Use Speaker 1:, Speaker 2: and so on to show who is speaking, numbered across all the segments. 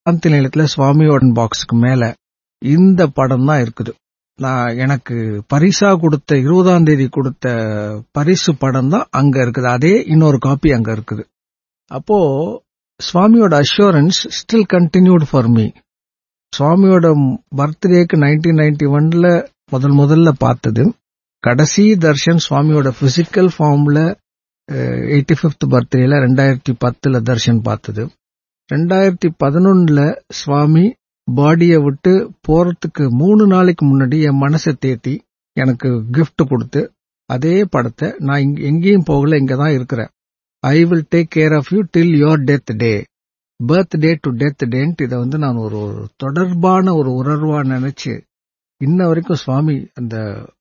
Speaker 1: சாந்தி நிலையத்துல சுவாமியோட பாக்ஸுக்கு மேல இந்த படம் தான் இருக்குது நான் எனக்கு பரிசா கொடுத்த இருபதாம் தேதி கொடுத்த பரிசு படம் தான் அங்க இருக்குது அதே இன்னொரு காப்பி அங்க இருக்குது அப்போ சுவாமியோட assurance still continued for me சுவாமியோட பர்த்டேக்கு நைன்டீன் நைன்டி ஒன்ல முதல் முதல்ல பார்த்தது கடைசி தர்ஷன் சுவாமியோட பிசிக்கல் ஃபார்ம்ல எயிட்டி பிப்த் பர்த்டேல ரெண்டாயிரத்தி பத்துல தர்ஷன் பார்த்தது ரெண்டாயிரத்தி பதினொன்னுல சுவாமி பாடியை விட்டு போறதுக்கு மூணு நாளைக்கு முன்னாடி என் மனசை தேத்தி எனக்கு கிஃப்ட் கொடுத்து அதே படத்தை நான் இங்க எங்கேயும் போகல இங்க தான் இருக்கிறேன் I will take care of you till your death day birth day to death டேன்ட்டு இதை வந்து நான் ஒரு ஒரு தொடர்பான ஒரு உணர்வா நினைச்சு இன்ன வரைக்கும் சுவாமி அந்த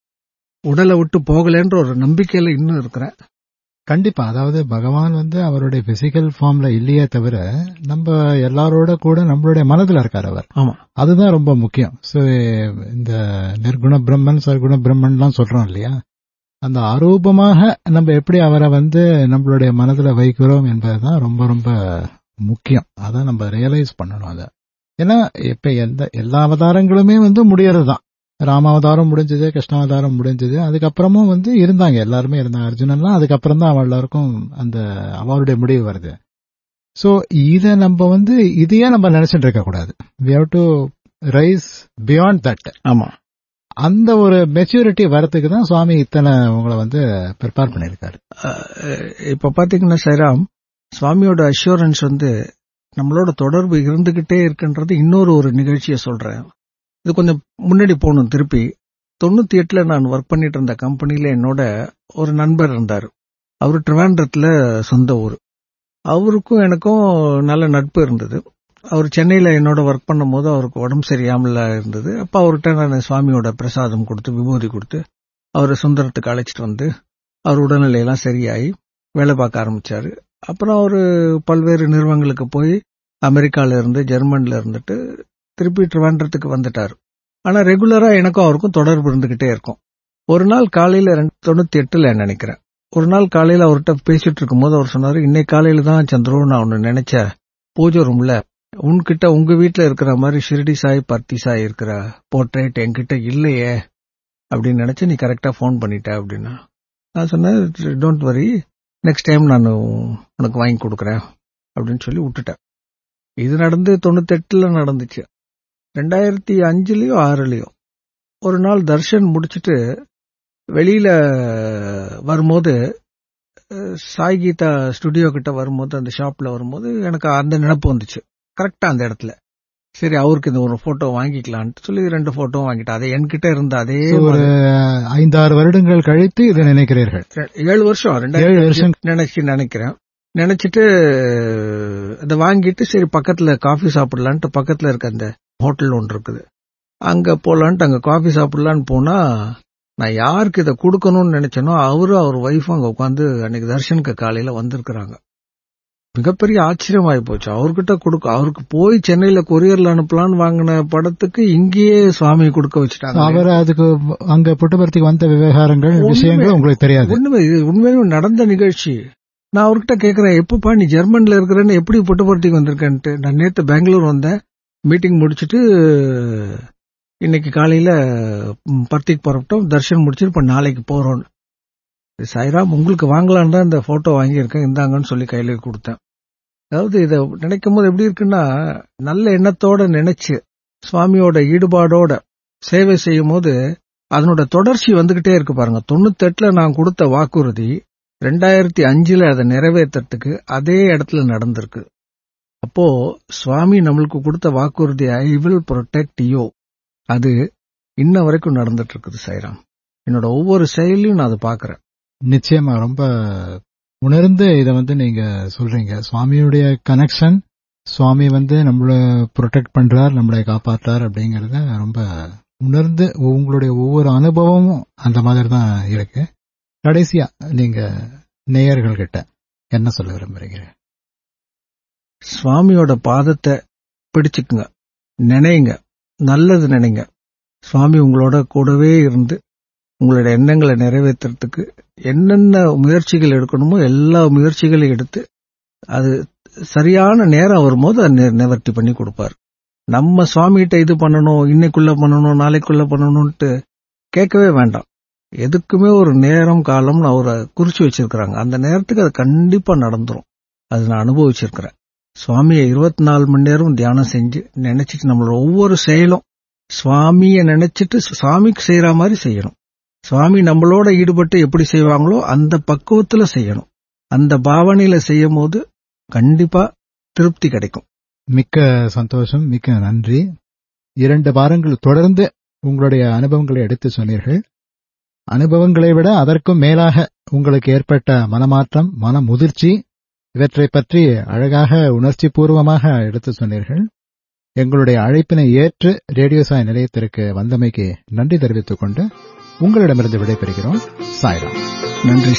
Speaker 1: உடலை விட்டு போகலன்ற ஒரு நம்பிக்கையில இன்னும் இருக்கிறேன்
Speaker 2: கண்டிப்பா அதாவது பகவான் வந்து அவருடைய பிசிக்கல் ஃபார்ம்ல இல்லையே தவிர நம்ம எல்லாரோட கூட நம்மளுடைய மனதுல இருக்கார் அவர்
Speaker 1: ஆமா
Speaker 2: அதுதான் ரொம்ப முக்கியம் சோ இந்த நிர்குண பிரம்மன் சர்க்குண பிரம்மன்லாம் சொல்றோம் இல்லையா அந்த அரூபமாக நம்ம எப்படி அவரை வந்து நம்மளுடைய மனதுல வைக்கிறோம் என்பதுதான் ரொம்ப ரொம்ப முக்கியம் அதான் நம்ம ரியலைஸ் பண்ணணும் அதை ஏன்னா இப்ப எந்த எல்லா அவதாரங்களுமே வந்து முடியறது தான் ராமாவதாரம் முடிஞ்சது கிருஷ்ணாவதாரம் முடிஞ்சது அதுக்கப்புறமும் வந்து இருந்தாங்க எல்லாருமே இருந்தாங்க அர்ஜுனன்லாம் அதுக்கப்புறம் தான் அவ எல்லாருக்கும் அந்த அவருடைய முடிவு வருது சோ இத நம்ம வந்து இதையே நம்ம நினைச்சிட்டு இருக்க கூடாது we have to rise beyond that
Speaker 1: ஆமா
Speaker 2: அந்த ஒரு மெச்சூரிட்டி வரத்துக்கு தான் சுவாமி இத்தனை உங்களை வந்து ப்ரிப்பேர் பண்ணிருக்காரு
Speaker 1: அஹ் இப்ப பாத்தீங்கன்னா சைராம் சுவாமியோட அஷூரன்ஸ் வந்து நம்மளோட தொடர்பு இருந்துகிட்டே இருக்குன்றது இன்னொரு ஒரு நிகழ்ச்சியை சொல்றேன் இது கொஞ்சம் முன்னாடி போகணும் திருப்பி தொண்ணூத்தி எட்டுல நான் ஒர்க் பண்ணிட்டு இருந்த கம்பெனில என்னோட ஒரு நண்பர் இருந்தார் அவரு ட்ரிவாண்டத்துல சொந்த ஊர் அவருக்கும் எனக்கும் நல்ல நட்பு இருந்தது அவர் சென்னையில என்னோட ஒர்க் பண்ணும்போது அவருக்கு உடம்பு சரியாமல இருந்தது அப்ப அவர்கிட்ட நான் சுவாமியோட பிரசாதம் கொடுத்து விபூதி கொடுத்து அவரை சுந்தரத்துக்கு அழைச்சிட்டு வந்து அவர் உடல்நிலையெல்லாம் சரியாயி வேலை பார்க்க ஆரம்பிச்சாரு அப்புறம் அவரு பல்வேறு நிறுவனங்களுக்கு போய் அமெரிக்கால இருந்து ஜெர்மன்ல இருந்துட்டு திருப்பி ட்ரிவாண்டத்துக்கு வந்துட்டாரு ஆனா ரெகுலரா எனக்கும் அவருக்கும் தொடர்பு இருந்துகிட்டே இருக்கும் ஒரு நாள் காலையில ரெண்டு தொண்ணூத்தி எட்டுல நினைக்கிறேன் ஒரு நாள் காலையில அவர்கிட்ட பேசிட்டு இருக்கும்போது அவர் சொன்னாரு இன்னைக்கு காலையில தான் சந்திரு நான் ஒன்னு நினைச்ச பூஜை ரூம்ல உன்கிட்ட உங்க வீட்டுல இருக்கிற மாதிரி ஷிரடி சாய் பர்த்தி சாய் இருக்கிற போர்ட்ரேட் என்கிட்ட இல்லையே அப்படின்னு நினைச்சு நீ கரெக்டா ஃபோன் பண்ணிட்ட அப்படின்னா நான் சொன்னேன் டோன்ட் வரி நெக்ஸ்ட் டைம் நான் உனக்கு வாங்கி கொடுக்குறேன் அப்படின்னு சொல்லி விட்டுட்டேன் இது நடந்து தொண்ணூத்தெட்டுல நடந்துச்சு ரெண்டாயிரத்தி அஞ்சுலயோ ஆறுலயோ ஒரு நாள் தர்ஷன் முடிச்சிட்டு வெளியில வரும்போது அஹ், சாய் கீதா ஸ்டுடியோ கிட்ட வரும்போது அந்த ஷாப்ல வரும்போது எனக்கு அந்த நினைப்பு வந்துச்சு கரெக்டா அந்த இடத்துல சரி அவருக்கு இந்த ஒரு போட்டோ வாங்கிக்கலான்ட்டு சொல்லி ரெண்டு போட்டோ வாங்கிட்டேன் அதே என்கிட்ட இருந்த அதே
Speaker 2: ஒரு ஐந்தாறு வருடங்கள் கழித்து இதை நினைக்கிறீர்கள்
Speaker 1: மாதிரி- ஏழு வருஷம்
Speaker 2: ஏழு
Speaker 1: ரெண்டாயிரத்தி
Speaker 2: வருஷம்.
Speaker 1: நினைச்சு நினைக்கிறேன் நினைச்சிட்டு அதை வாங்கிட்டு சரி பக்கத்துல காஃபி சாப்பிடலான்ட்டு பக்கத்துல இருக்க அந்த ஹோட்டல் ஒன்று இருக்குது அங்க போலான்ட்டு அங்க காஃபி சாப்பிடலான்னு போனா நான் யாருக்கு இதை கொடுக்கணும்னு நினைச்சேனோ அவரு அவர் ஒய்ஃப் அங்க உட்காந்து அன்னைக்கு தர்ஷனுக்கு காலையில வந்திருக்கிறாங்க மிகப்பெரிய ஆச்சரியமாயி போச்சு அவர்கிட்ட கொடுக்க அவருக்கு போய் சென்னையில கொரியர்ல அனுப்பலான்னு வாங்கின படத்துக்கு இங்கேயே சுவாமி கொடுக்க வச்சுட்டாங்க
Speaker 2: அவர் அதுக்கு அங்க புட்டுபர்த்திக்கு வந்த விவகாரங்கள்
Speaker 1: ஒண்ணுமே-
Speaker 2: விஷயங்கள் உங்களுக்கு தெரியாது
Speaker 1: உண்மை இது உண்மையிலுமே நடந்த நிகழ்ச்சி நான் அவர்கிட்ட கேக்குறேன் எப்பப்பா நீ ஜெர்மன்ல இருக்கிறேன்னு எப்படி புட்டபர்த்திக்கு வந்திருக்கேன்ட்டு நான் நேத்து பெங்களூர் வந்தேன் மீட்டிங் முடிச்சிட்டு இன்னைக்கு காலையில ம், பர்த்திக்கு புறப்பட்டோம் தர்ஷன் முடிச்சிட்டு இப்ப நாளைக்கு போறோம் சாய்ராம் உங்களுக்கு வாங்கலான்னு தான் இந்த போட்டோ வாங்கியிருக்கேன் இந்தாங்கன்னு சொல்லி கையில கொடுத்தேன் அதாவது இதை நினைக்கும் போது எப்படி இருக்குன்னா நல்ல எண்ணத்தோட நினைச்சு சுவாமியோட ஈடுபாடோட சேவை செய்யும் போது அதனோட தொடர்ச்சி வந்துகிட்டே இருக்கு பாருங்க தொண்ணூத்தெட்டுல நான் கொடுத்த வாக்குறுதி ரெண்டாயிரத்தி அஞ்சுல அதை நிறைவேற்றத்துக்கு அதே இடத்துல நடந்திருக்கு அப்போ சுவாமி நம்மளுக்கு கொடுத்த வாக்குறுதி ஐ வில் ப்ரொடெக்ட் யூ அது இன்ன வரைக்கும் நடந்துட்டு இருக்குது சைராம் என்னோட ஒவ்வொரு செயலையும் நான் அதை பாக்குறேன்
Speaker 2: நிச்சயமா ரொம்ப உணர்ந்து இதை வந்து நீங்க சொல்றீங்க சுவாமியுடைய கனெக்ஷன் சுவாமி வந்து நம்மள ப்ரொடெக்ட் பண்றார் நம்மளை காப்பாற்றார் அப்படிங்கறத ரொம்ப உணர்ந்து உங்களுடைய ஒவ்வொரு அனுபவமும் அந்த மாதிரி தான் இருக்கு கடைசியா நீங்க நேயர்கள் கிட்ட என்ன சொல்ல விரும்புறீங்க
Speaker 1: சுவாமியோட பாதத்தை பிடிச்சுக்குங்க நினைங்க நல்லது நினைங்க சுவாமி உங்களோட கூடவே இருந்து உங்களோட எண்ணங்களை நிறைவேற்றுறதுக்கு என்னென்ன முயற்சிகள் எடுக்கணுமோ எல்லா முயற்சிகளையும் எடுத்து அது சரியான நேரம் வரும்போது அதை நி- நிவர்த்தி பண்ணி கொடுப்பார் நம்ம சுவாமிகிட்ட இது பண்ணணும் இன்னைக்குள்ள பண்ணணும் நாளைக்குள்ள பண்ணணும்ட்டு கேட்கவே வேண்டாம் எதுக்குமே ஒரு நேரம் காலம்னு அவரை குறிச்சு வச்சிருக்கிறாங்க அந்த நேரத்துக்கு அது கண்டிப்பா நடந்துரும் அது நான் அனுபவிச்சிருக்கிறேன் சுவாமியை இருபத்தி நாலு மணி நேரம் தியானம் செஞ்சு நினைச்சிட்டு நம்மளோட ஒவ்வொரு செயலும் சுவாமியை நினைச்சிட்டு சுவாமிக்கு செய்யற மாதிரி செய்யணும் சுவாமி நம்மளோட ஈடுபட்டு எப்படி செய்வாங்களோ அந்த பக்குவத்துல செய்யணும் அந்த பாவனையில செய்யும் போது கண்டிப்பா திருப்தி கிடைக்கும்
Speaker 2: மிக்க சந்தோஷம் மிக்க நன்றி இரண்டு வாரங்கள் தொடர்ந்து உங்களுடைய அனுபவங்களை எடுத்து சொன்னீர்கள் அனுபவங்களை விட அதற்கும் மேலாக உங்களுக்கு ஏற்பட்ட மனமாற்றம் மன முதிர்ச்சி இவற்றை பற்றி அழகாக உணர்ச்சி பூர்வமாக எடுத்து சொன்னீர்கள் எங்களுடைய அழைப்பினை ஏற்று ரேடியோ சாய் நிலையத்திற்கு வந்தமைக்கு நன்றி தெரிவித்துக் கொண்டு உங்களிடமிருந்து விடைபெறுகிறோம் சாய்ராம்
Speaker 1: நன்றி